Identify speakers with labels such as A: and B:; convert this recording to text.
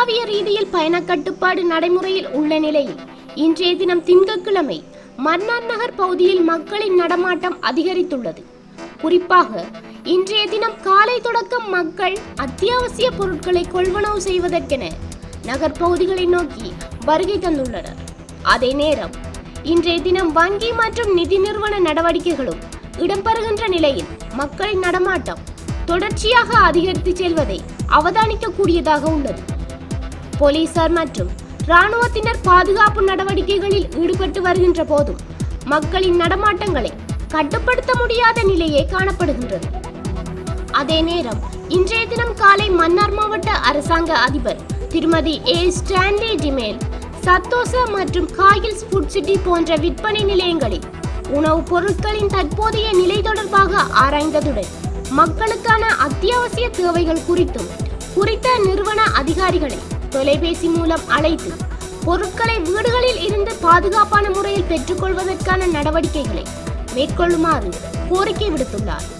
A: உலகளாவிய ரீதியில் பயண கட்டுப்பாடு நடைமுறையில் உள்ள நிலையில் இன்றைய தினம் திங்கட்கிழமை மன்னார் நகர் பகுதியில் மக்களின் நடமாட்டம் அதிகரித்துள்ளது குறிப்பாக இன்றைய தினம் காலை தொடக்கம் மக்கள் அத்தியாவசிய பொருட்களை கொள்வனவு செய்வதற்கென நகர் பகுதிகளை நோக்கி வருகை தந்துள்ளனர் அதே நேரம் இன்றைய தினம் வங்கி மற்றும் நிதி நிறுவன நடவடிக்கைகளும் இடம்பெறுகின்ற நிலையில் மக்களின் நடமாட்டம் தொடர்ச்சியாக அதிகரித்து செல்வதை அவதானிக்கக்கூடியதாக உள்ளது போலீசார் மற்றும் இராணுவத்தினர் பாதுகாப்பு நடவடிக்கைகளில் ஈடுபட்டு வருகின்ற போதும் மக்களின் நடமாட்டங்களை கட்டுப்படுத்த முடியாத நிலையே காணப்படுகின்றது அதே நேரம் இன்றைய தினம் காலை மன்னார் மாவட்ட அரசாங்க அதிபர் திருமதி ஏ ஸ்டான்லி டிமேல் சத்தோசா மற்றும் காகில்ஸ் ஃபுட் சிட்டி போன்ற விற்பனை நிலையங்களில் உணவுப் பொருட்களின் தற்போதைய நிலை தொடர்பாக ஆராய்ந்ததுடன் மக்களுக்கான அத்தியாவசிய தேவைகள் குறித்தும் குறித்த நிறுவன அதிகாரிகளை தொலைபேசி மூலம் அழைத்து பொருட்களை வீடுகளில் இருந்து பாதுகாப்பான முறையில் பெற்றுக்கொள்வதற்கான நடவடிக்கைகளை மேற்கொள்ளுமாறு கோரிக்கை விடுத்துள்ளார்